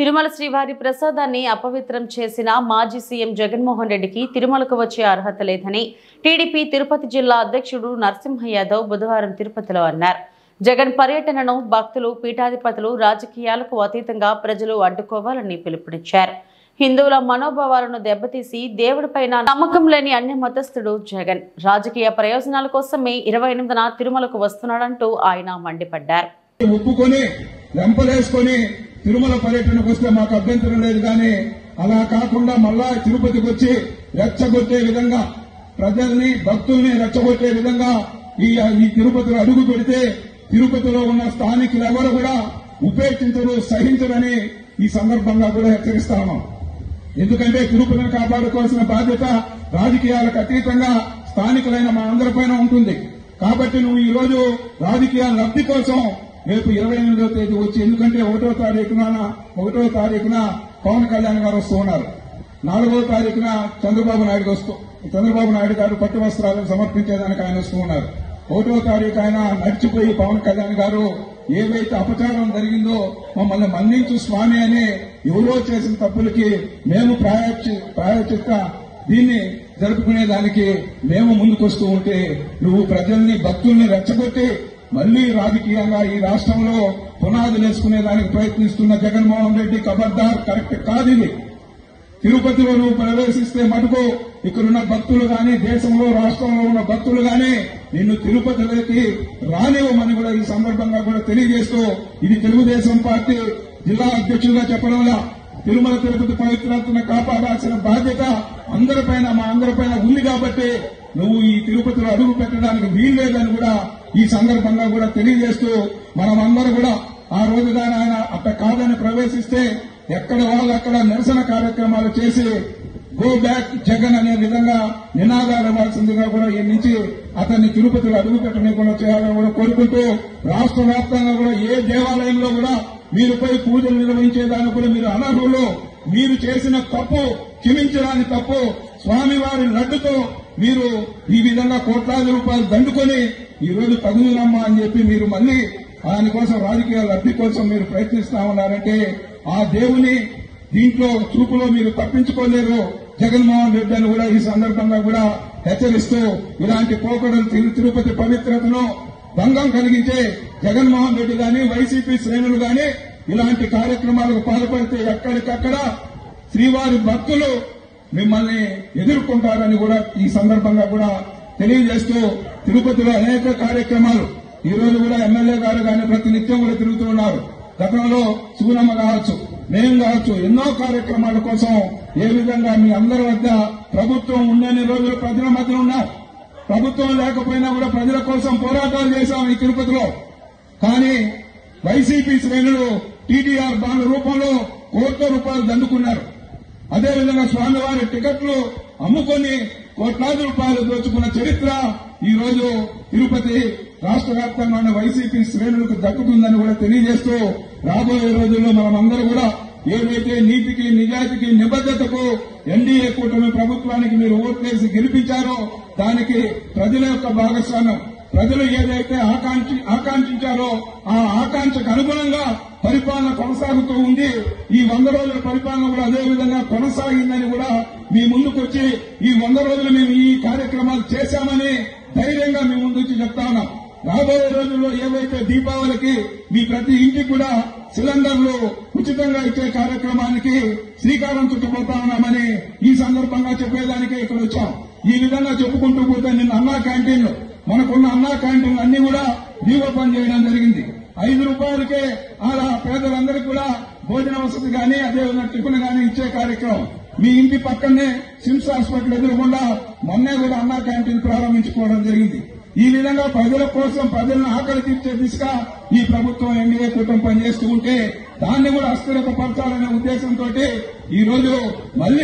తిరుమల శ్రీవారి ప్రసాదాన్ని అపవిత్రం చేసిన మాజీ సీఎం జగన్మోహన్ రెడ్డికి తిరుమలకు వచ్చే అర్హత లేదని టీడీపీ తిరుపతి జిల్లా అధ్యక్షుడు నరసింహ యాదవ్ బుధవారం తిరుపతిలో అన్నారు జగన్ పర్యటనను భక్తులు పీఠాధిపతులు రాజకీయాలకు అతీతంగా ప్రజలు అడ్డుకోవాలని పిలుపునిచ్చారు హిందువుల మనోభావాలను దెబ్బతీసి దేవుడిపైన నమ్మకం లేని అన్య మతస్థుడు జగన్ రాజకీయ ప్రయోజనాల కోసమే ఇరవై ఎనిమిదిన తిరుమలకు వస్తున్నాడంటూ ఆయన మండిపడ్డారు ఒప్పుకొని వెంపలేసుకొని తిరుమల పర్యటనకు వస్తే మాకు అభ్యంతరం లేదు కానీ అలా కాకుండా మళ్ళా తిరుపతికి వచ్చి రెచ్చగొట్టే విధంగా ప్రజల్ని భక్తుల్ని రెచ్చగొట్టే విధంగా ఈ ఈ తిరుపతిలో అడుగు పెడితే తిరుపతిలో ఉన్న స్థానికులు ఎవరు కూడా ఉపేక్షించరు సహించరని ఈ సందర్భంగా కూడా హెచ్చరిస్తా ఉన్నాం ఎందుకంటే తిరుపతిని కాపాడుకోవాల్సిన బాధ్యత రాజకీయాలకు అతీతంగా స్థానికులైన మా అందరిపైన ఉంటుంది కాబట్టి నువ్వు ఈ రోజు రాజకీయ లబ్ధి కోసం రేపు ఇరవై ఎనిమిదో తేదీ వచ్చి ఎందుకంటే ఒకటో తారీఖున ఒకటో తారీఖున పవన్ కళ్యాణ్ గారు వస్తూ ఉన్నారు నాలుగో తారీఖున చంద్రబాబు నాయుడు వస్తూ చంద్రబాబు నాయుడు గారు పట్టు వస్త్రాలను సమర్పించేదానికి ఆయన వస్తూ ఉన్నారు ఒకటో తారీఖు ఆయన నడిచిపోయి పవన్ కళ్యాణ్ గారు ఏవైతే అపచారం జరిగిందో మమ్మల్ని మన్నించు స్వామి అని ఎవరో చేసిన తప్పులకి మేము ప్రాయోక్షి ప్రాయోచిత దీన్ని జరుపుకునే దానికి మేము ముందుకొస్తూ ఉంటే నువ్వు ప్రజల్ని భక్తుల్ని రెచ్చగొట్టి మళ్లీ రాజకీయంగా ఈ రాష్ట్రంలో పునాదులు వేసుకునే దానికి ప్రయత్నిస్తున్న జగన్మోహన్ రెడ్డి ఖబర్దార్ కరెక్ట్ కాదు ఇది తిరుపతిలో నువ్వు ప్రవేశిస్తే మటుకు ఇక్కడున్న భక్తులు గాని దేశంలో రాష్ట్రంలో ఉన్న భక్తులు గాని నిన్ను తిరుపతిలోకి రానివ్వమని కూడా ఈ సందర్భంగా కూడా తెలియజేస్తూ ఇది తెలుగుదేశం పార్టీ జిల్లా అధ్యక్షులుగా చెప్పడంలా తిరుమల తిరుపతి పవిత్రతను కాపాడాల్సిన బాధ్యత అందరిపైన మా అందరిపైన ఉంది కాబట్టి నువ్వు ఈ తిరుపతిలో అడుగు పెట్టడానికి వీల్లేదని కూడా ఈ సందర్భంగా కూడా తెలియజేస్తూ మనమందరూ కూడా ఆ రోజుగానే ఆయన అట్ట కాదని ప్రవేశిస్తే ఎక్కడ వాళ్ళు అక్కడ నిరసన కార్యక్రమాలు చేసి గో బ్యాక్ జగన్ అనే విధంగా నినాదాలు ఇవ్వాల్సిందిగా కూడా ఈ నుంచి అతన్ని తిరుపతిలో అడుగు పెట్టనీయకుండా చేయాలని కూడా కోరుకుంటూ రాష్ట్ర వ్యాప్తంగా కూడా ఏ దేవాలయంలో కూడా మీరుపై పూజలు నిర్వహించేదానికి కూడా మీరు అనర్హులు మీరు చేసిన తప్పు క్షమించరాని తప్పు స్వామివారి లడ్డుతో మీరు ఈ విధంగా కోట్లాది రూపాయలు దండుకొని ఈ రోజు తగులునమ్మా అని చెప్పి మీరు మళ్ళీ దానికోసం రాజకీయ లబ్ధి కోసం మీరు ప్రయత్నిస్తా ఉన్నారంటే ఆ దేవుని దీంట్లో చూపులో మీరు తప్పించుకోలేరు జగన్మోహన్ రెడ్డి అని కూడా ఈ సందర్భంగా కూడా హెచ్చరిస్తూ ఇలాంటి పోకడలు తిరు- తిరుపతి పవిత్రతను భంగం కలిగించే జగన్మోహన్ రెడ్డి గాని వైసీపీ శ్రేణులు గాని ఇలాంటి కార్యక్రమాలకు పాల్పడితే ఎక్కడికక్కడ శ్రీవారి భక్తులు మిమ్మల్ని ఎదుర్కొంటారని కూడా ఈ సందర్భంగా కూడా తెలియజేస్తూ తిరుపతిలో అనేక కార్యక్రమాలు ఈ రోజు కూడా ఎమ్మెల్యే గారు కానీ ప్రతి నిత్యం కూడా తిరుగుతూ ఉన్నారు గతంలో సుగుణమ్మ కావచ్చు మేము కావచ్చు ఎన్నో కార్యక్రమాల కోసం ఏ విధంగా మీ అందరి వద్ద ప్రభుత్వం ఉండని రోజులు ప్రజల మధ్య ఉన్నాం ప్రభుత్వం లేకపోయినా కూడా ప్రజల కోసం పోరాటాలు చేశాం ఈ తిరుపతిలో కానీ వైసీపీ శ్రేణులు టీడీఆర్ బాండ్ రూపంలో కోట్ల రూపాయలు దండుకున్నారు అదేవిధంగా స్వామివారి టికెట్లు అమ్ముకొని కోట్లాది రూపాయలు దోచుకున్న చరిత్ర ఈ రోజు తిరుపతి రాష్ట్ర వ్యాప్తంగా ఉన్న వైసీపీ శ్రేణులకు దక్కుతుందని కూడా తెలియజేస్తూ రాబోయే రోజుల్లో మనమందరూ కూడా ఏవైతే నీతికి నిజాయితీకి నిబద్దతకు ఎన్డీఏ కూటమి ప్రభుత్వానికి మీరు ఓట్లేసి గెలిపించారో దానికి ప్రజల యొక్క భాగస్వామ్యం ప్రజలు ఏదైతే ఆకాంక్షి ఆకాంక్షించారో ఆ ఆకాంక్షకు అనుగుణంగా పరిపాలన కొనసాగుతూ ఉంది ఈ వంద రోజుల పరిపాలన కూడా అదే విధంగా కొనసాగిందని కూడా మీ ముందుకొచ్చి ఈ వంద రోజులు మేము ఈ కార్యక్రమాలు చేశామని ధైర్యంగా మీ ముందు వచ్చి చెప్తా ఉన్నాం రాబోయే రోజుల్లో ఏవైతే దీపావళికి మీ ప్రతి ఇంటికి కూడా సిలిండర్లు ఉచితంగా ఇచ్చే కార్యక్రమానికి శ్రీకారం చుట్టబోతా ఉన్నామని ఈ సందర్భంగా చెప్పేదానికే ఇక్కడ వచ్చాం ఈ విధంగా చెప్పుకుంటూ పోతే నిన్న అన్నా క్యాంటీన్లు మనకున్న అన్నా క్యాంటీన్లు అన్ని కూడా దీవోపం చేయడం జరిగింది ఐదు రూపాయలకే అలా పేదలందరికీ కూడా భోజన వసతి గాని అదేవిధంగా టిఫిన్ గాని ఇచ్చే కార్యక్రమం మీ ఇంటి పక్కనే సిమ్స్ హాస్పిటల్ ఎదురుకుండా మొన్నే కూడా అన్నా క్యాంటీన్ ప్రారంభించుకోవడం జరిగింది ఈ విధంగా ప్రజల కోసం ప్రజలను ఆకలి తీర్చే దిశగా ఈ ప్రభుత్వం ఎన్డీఏ కూటమి పనిచేస్తూ ఉంటే దాన్ని కూడా అస్థిరత పరచాలనే ఉద్దేశంతో ఈ రోజు మళ్లీ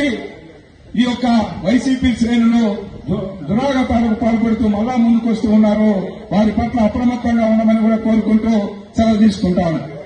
ఈ యొక్క వైసీపీ శ్రేణులు దు- దురాగతాలకు పాల్పడుతూ మళ్ళా ముందుకొస్తూ ఉన్నారు వారి పట్ల అప్రమత్తంగా ఉండమని కూడా కోరుకుంటూ సెలవు తీసుకుంటాను